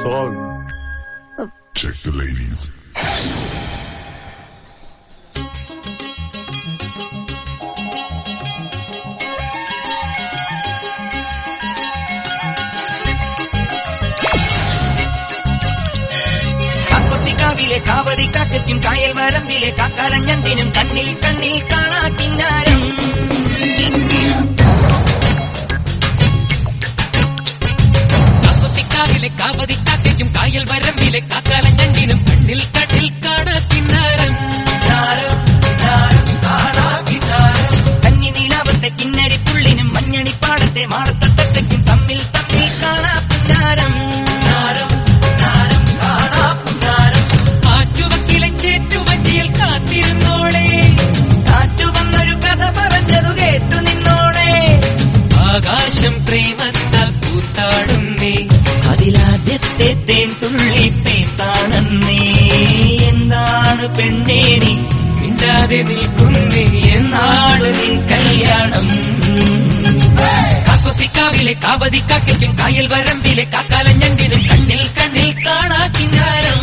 song. Check the ladies. കാക്കൊത്തിക്കാവിലെ കാവതി കാക്കയ്ക്കും കായൽ വരമ്പിലെ കാക്കാലഞ്ഞന്തിനും കണ്ണിൽ കണ്ണിൽ കാണാ കിന്നാരം കാക്കൊത്തിക്കാവിലെ കാവതി കാക്കയ്ക്കും കായൽ വരമ്പിലെ കാക്കാലഞ്ഞണ്ടിനും കണ്ണിൽ കണ്ണിൽ കാണാ കിന്നാരം കന്നി നീലാവത്തെ കിന്നരി പുള്ളിനും മഞ്ഞണിപ്പാടത്തെ മാടത്തട്ടയ്ക്കും തമ്മിൽ തമ്മിൽ കാണാ പിന്നാരം ആറ്റുവക്കിലെ ചേറ്റുവഞ്ചിയിൽ കാത്തിരുന്നോളെ കാറ്റു വന്നൊരു കഥ പറഞ്ഞതു കേട്ടു നിന്നോടെ ആകാശം പ്രേമത്താൽ കൂത്താടുന്നേ അതിലാദ്യത്തെ തേൻ തുള്ളി പേത്താണെന്നേ എന്താണ് പെണ്ണേ നീ മിണ്ടാതെ നിൽക്കുന്നേ എന്നാണ് നിൻ കല്യാണം കാക്കൊത്തിക്കാവിലെ കാവതി കാക്കയ്ക്കും കായൽ വരമ്പിലെ കാക്കാലഞ്ഞണ്ടിനും കണ്ണിൽ കണ്ണിൽ കാണാ കിന്നാരം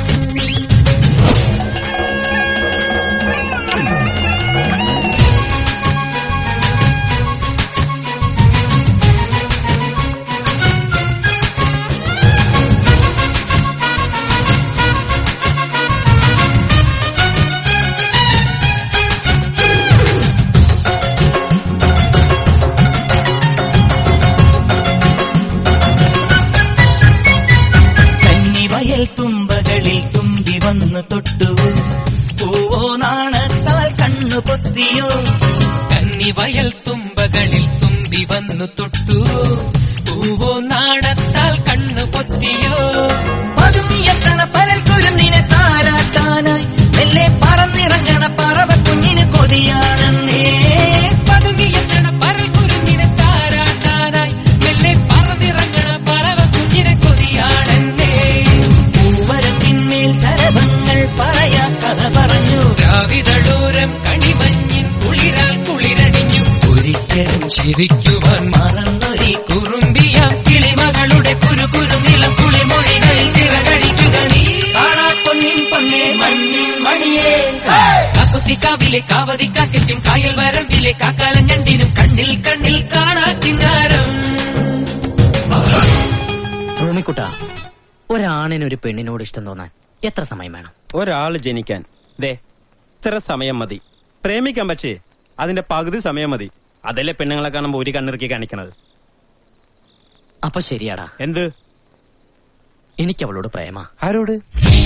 കന്നിവയൽ തുമ്പകളിൽ തുമ്പി വന്നു തൊട്ടു പൂവോ നാണത്താൽ കണ്ണു പൊത്തിയോ കന്നിവയൽ തുമ്പകളിൽ തുമ്പി വന്നു തൊട്ടു പൂവോ നാണത്താൽ കണ്ണു പൊത്തിയോ പതുങ്ങിയെത്തണ പരൽ കുരുന്നിനെ താരാട്ടാനായി മെല്ലെ പറന്നിറങ്ങണ പറവ കുഞ്ഞിന് കൊതിയാണെന്നേ പതുങ്ങിയെത്തണ പരൽ കുരുന്നിനെ താരാട്ടാനായി മെല്ലെ പറന്നിറങ്ങണ പറവ കുഞ്ഞിനെ കൊതിയാണെന്നേ പൂവരത്തിന്മേൽ ശരഭങ്ങൾ പറയാ കഥ പറഞ്ഞു രാവിതളൂരം കണിമഞ്ഞിൻ കുളിരാൽ കുളിരണിഞ്ഞു ഒരിക്കലും ചിരിക്കുവാൻ മറന്നൊരി കുറുമ്പിയാം കിളിമകളുടെ കുരു കുരു നിലം കുളിമൊഴികളിൽ ചിറകടിക്കുക നീ കാണാപ്പൊന്നിൻ പൊന്നേ മഞ്ഞിൻ മണിയേ കാക്കുത്തിക്കാവിലെ കാവതി കാക്കയ്ക്കും കായൽ വരമ്പിലെ കാക്കാലഞ്ഞണ്ടിനും കണ്ണിൽ കണ്ണിൽ കാണാ കിന്നാരം റൂമിക്കുട്ട ഒരാണിന് ഒരു പെണ്ണിനോട് ഇഷ്ടം തോന്നാൻ എത്ര സമയം വേണം ഒരാള് ജനിക്കാൻ ദേ ഇത്ര സമയം മതി പ്രേമിക്കാൻ പക്ഷേ അതിന്റെ പകുതി സമയം മതി അതല്ലേ പെണ്ണുങ്ങളെ കാണുമ്പോ ഒരു കണ്ണിറുക്കി കാണിക്കണത് അപ്പൊ ശരിയാടാ എന്ത് എനിക്ക് അവളോട് പ്രേമ ആരോട്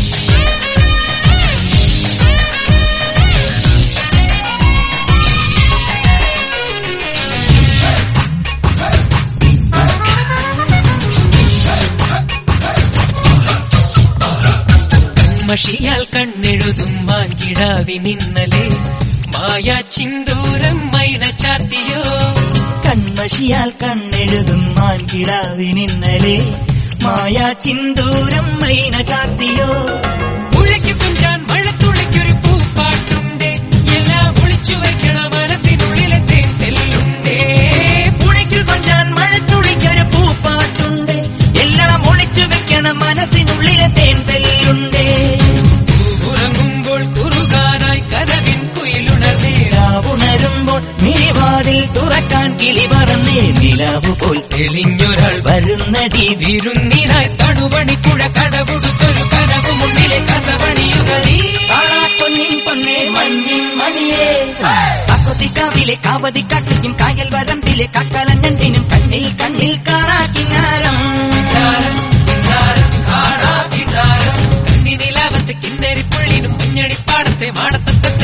കൺമഷിയാൽ കണ്ണെഴുതും മാൻകിടാവി നിന്നലെ മായ ചിന്തൂരം മൈന ചാത്തിയോ കൺമഷിയാൽ കണ്ണെഴുതും മാൻകിടാവിനിന്നലെ മായാ ചിന്തൂരം മൈന ചാത്തിയോ മുഴയ്ക്കു കുഞ്ചാൻ മഴത്തുള്ളിക്കൊരു പൂപ്പാട്ടുണ്ടേ എല്ലാം ഒളിച്ചു വെക്കണ മനസ്സിനുള്ളിലെ തേൻ തെല്ലുണ്ടേ പുഴയ്ക്കൽ കൊഞ്ചാൻ മഴത്തുള്ളിക്കൊരു പൂപ്പാട്ടുണ്ട് എല്ലാം ഒളിച്ചു വെക്കണ മനസ്സിനുള്ളിലെ തേൻ തെല്ലുണ്ടേ ഉറങ്ങുമ്പോൾ കുറുകാനായി കനവിൻ കുയിലുണർന്നേ ഉണരുമ്പോൾ മിഴിവാതിൽ തുറക്കാൻ കിളി പറന്നേ നിലാവ് പോൽ തെളിഞ്ഞൊരാൾ വരുന്നടി വിരുന്നിനായി തടുപണിക്കുഴ കടപുടുത്തൊരു കനവ് മുന്നിലെ കഥപണിയുക നീ പൊന്നിൻ പൊന്നേ മഞ്ഞിൻ മണിയേ അക്കൊത്തിക്കാവിലെ കാവതി കാട്ടിക്കും കായൽ വരമ്പിലെ കാക്കാലഞ്ഞണ്ടിനും കണ്ണിൽ കണ്ണിൽ കാണാ കിന്നാരം കണ്ണിനിലാവത്ത് കിന്നരിപ്പുള്ളിനും മഞ്ഞണിപ്പാടത്തെ മാടത്തത്തെ